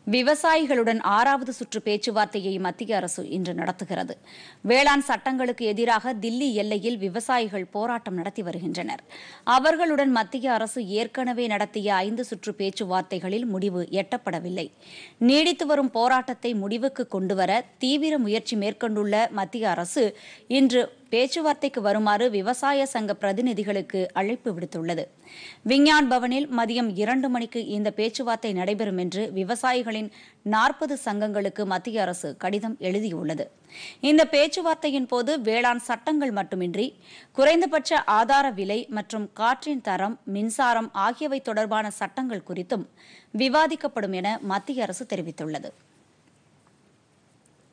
விவசாயிகளுடன் ஆறாவது சுற்று பேச்சுவார்த்தையை மத்திய அரசு இன்று நடத்துகிறது வேளாண் சட்டங்களுக்கு எதிராக தில்லி எல்லையில் விவசாயிகள் போராட்டம் நடத்தி வருகின்றனர் அவர்களுடன் மத்திய அரசு ஏற்கனவே நடத்திய ஐந்து சுற்று பேச்சுவார்த்தைகளில் முடிவு எட்டப்படவில்லை நீடித்து வரும் போராட்டத்தை முடிவுக்கு கொண்டுவர தீவிர முயற்சி மேற்கொண்டுள்ள மத்திய அரசு இன்று பேச்சுவார்த்தைக்கு வருமாறு விவசாய சங்க பிரதிநிதிகளுக்கு அழைப்பு விடுத்துள்ளது விஞ்ஞான் பவனில் மதியம் இரண்டு மணிக்கு இந்த பேச்சுவார்த்தை நடைபெறும் என்று விவசாயிகளின் நாற்பது சங்கங்களுக்கு மத்திய அரசு கடிதம் எழுதியுள்ளது இந்த பேச்சுவார்த்தையின் போது வேளாண் சட்டங்கள் மட்டுமின்றி குறைந்தபட்ச ஆதார விலை மற்றும் காற்றின் தரம் மின்சாரம் ஆகியவை தொடர்பான சட்டங்கள் குறித்தும் விவாதிக்கப்படும் என மத்திய அரசு தெரிவித்துள்ளது